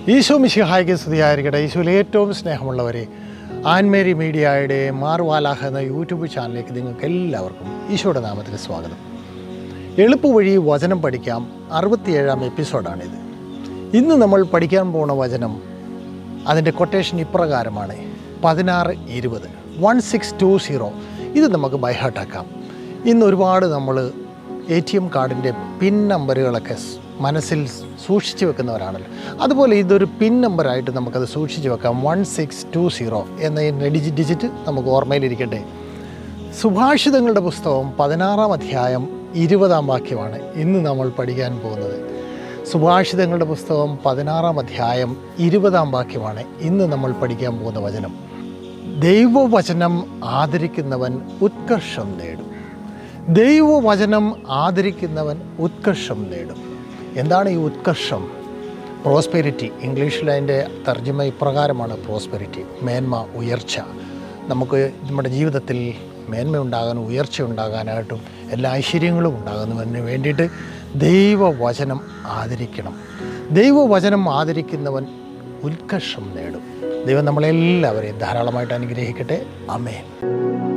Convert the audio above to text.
ഈശോ മിശിഹായ്ക്ക് സ്തുതിയായിരിക്കട്ടെ ഈശോയിലെ ഏറ്റവും സ്നേഹമുള്ളവരെ ആൻമേരി മീഡിയയുടെ മാർവാലാഹ എന്ന യൂട്യൂബ് ചാനലിലേക്ക് നിങ്ങൾക്ക് എല്ലാവർക്കും ഈശോയുടെ നാമത്തിൽ സ്വാഗതം എളുപ്പ വഴി വചനം പഠിക്കാം അറുപത്തിയേഴാം എപ്പിസോഡാണിത് ഇന്ന് നമ്മൾ പഠിക്കാൻ പോണ വചനം അതിൻ്റെ കൊട്ടേഷൻ ഇപ്രകാരമാണ് പതിനാറ് ഇരുപത് വൺ സിക്സ് ടു സീറോ ഇത് നമുക്ക് ബൈഹാട്ടാക്കാം ഇന്ന് ഒരുപാട് നമ്മൾ എ ടി എം കാർഡിൻ്റെ പിൻ നമ്പറുകളൊക്കെ സ് മനസ്സിൽ സൂക്ഷിച്ചു വെക്കുന്നവരാണല്ലോ അതുപോലെ ഇതൊരു പിൻ നമ്പറായിട്ട് നമുക്കത് സൂക്ഷിച്ചു വെക്കാം വൺ സിക്സ് ടു സീറോ എന്ന ഡിജി ഡിജിറ്റ് നമുക്ക് ഓർമ്മയിലിരിക്കട്ടെ സുഭാഷിതങ്ങളുടെ പുസ്തകം പതിനാറാം അധ്യായം ഇരുപതാം വാക്യമാണ് ഇന്ന് നമ്മൾ പഠിക്കാൻ പോകുന്നത് സുഭാഷിതങ്ങളുടെ പുസ്തകം പതിനാറാം അധ്യായം ഇരുപതാം വാക്യമാണ് ഇന്ന് നമ്മൾ പഠിക്കാൻ പോകുന്ന വചനം ദൈവവചനം ആദരിക്കുന്നവൻ ഉത്കർഷം നേടും ദൈവവചനം ആദരിക്കുന്നവൻ ഉത്കർഷം നേടും എന്താണ് ഈ ഉത്കർഷം പ്രോസ്പെരിറ്റി ഇംഗ്ലീഷിൽ അതിൻ്റെ തർജ്ജമ ഇപ്രകാരമാണ് പ്രോസ്പെരിറ്റി മേന്മ ഉയർച്ച നമുക്ക് നമ്മുടെ ജീവിതത്തിൽ മേന്മ ഉണ്ടാകാനും ഉയർച്ച ഉണ്ടാകാനായിട്ടും എല്ലാ ഐശ്വര്യങ്ങളും ഉണ്ടാകുന്നതിന് വേണ്ടിയിട്ട് ദൈവവചനം ആദരിക്കണം ദൈവവചനം ആദരിക്കുന്നവൻ ഉത്കർഷം നേടും ദൈവം നമ്മളെല്ലാവരെയും ധാരാളമായിട്ട് അനുഗ്രഹിക്കട്ടെ അമേൻ